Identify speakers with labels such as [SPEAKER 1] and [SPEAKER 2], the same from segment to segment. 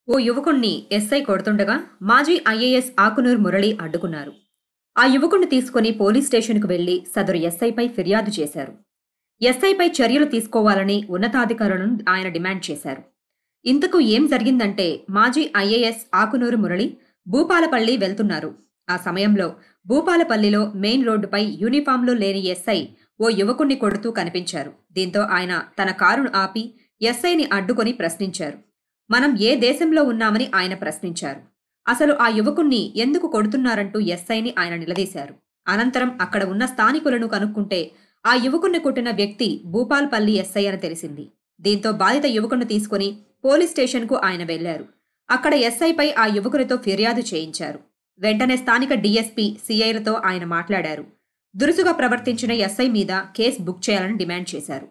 [SPEAKER 1] ఓ యువకుణ్ణి SI కొడుతుండగా మాజీ IAS Akunuru Murali అడ్డుకున్నారు ఆ యువకుణ్ణి తీసుకుని పోలీస్ స్టేషన్కు వెళ్లి సదరు ఎస్ఐపై ఫిర్యాదు చేశారు ఎస్ఐపై చర్యలు తీసుకోవాలని ఉన్నతాధికారులను ఆయన డిమాండ్ చేశారు ఇంతకు ఏం జరిగిందంటే మాజీ ఐఏఎస్ ఆకునూరు మురళి భూపాలపల్లి వెళ్తున్నారు ఆ సమయంలో భూపాలపల్లిలో మెయిన్ రోడ్డుపై యూనిఫామ్లో లేని ఎస్ఐ ఓ యువకుణ్ణి కొడుతూ కనిపించారు దీంతో ఆయన తన కారును ఆపి ఎస్ఐని అడ్డుకొని ప్రశ్నించారు మనం ఏ దేశంలో ఉన్నామని ఆయన ప్రశ్నించారు అసలు ఆ యువకుణ్ణి ఎందుకు కొడుతున్నారంటూ ఎస్ఐని ఆయన నిలదీశారు అనంతరం అక్కడ ఉన్న స్థానికులను కనుక్కుంటే ఆ యువకుణ్ణి కొట్టిన వ్యక్తి భూపాల్పల్లి ఎస్ఐ అని తెలిసింది దీంతో బాధిత యువకుణ్ణి తీసుకుని పోలీస్ స్టేషన్కు ఆయన వెళ్లారు అక్కడ ఎస్ఐపై ఆ యువకునితో ఫిర్యాదు చేయించారు వెంటనే స్థానిక డీఎస్పీ సీఐలతో ఆయన మాట్లాడారు దురుసుగా ప్రవర్తించిన ఎస్ఐ మీద కేసు బుక్ చేయాలని డిమాండ్ చేశారు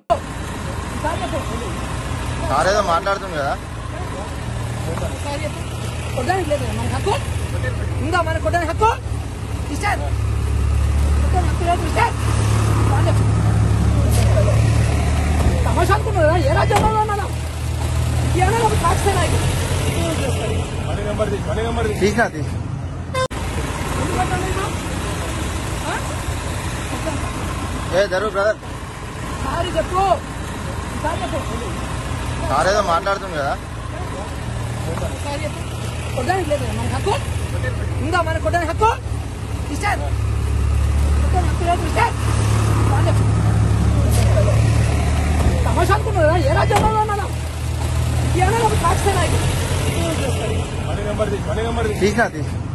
[SPEAKER 2] సారేదో మాట్లాడుతుంది కదా
[SPEAKER 3] కొట్టడానికి లేదు మన హక్కు ఉందా మన కొట్టడానికి హక్కు ఇస్తారు కొట్టడానికి హక్కు లేదు మిస్టర్ వాళ్ళు తమాషా అనుకున్నారా ఏ రాజ్యంలో ఉన్నాం ఏమైనా ఒక పాకిస్తాన్ ఆగి
[SPEAKER 2] తీసినా తీసి ఏ జరుగు బ్రదర్
[SPEAKER 3] సారీ చెప్పు సారీ చెప్పు
[SPEAKER 2] సారేదో మాట్లాడుతుంది కదా
[SPEAKER 3] సారీ చెప్పు కొట్టడానికి లేదు మన హక్కు ఉందా మన కొట్టడానికి హక్కు ఇస్తారు కొట్టడానికి హక్కు లేదు మిస్టర్ వాళ్ళు తమాషా అనుకున్నారా ఏ రాజ్యంలో ఉన్నాం ఏమైనా ఒక పాకిస్తాన్ ఆగి
[SPEAKER 2] తీసినా తీసి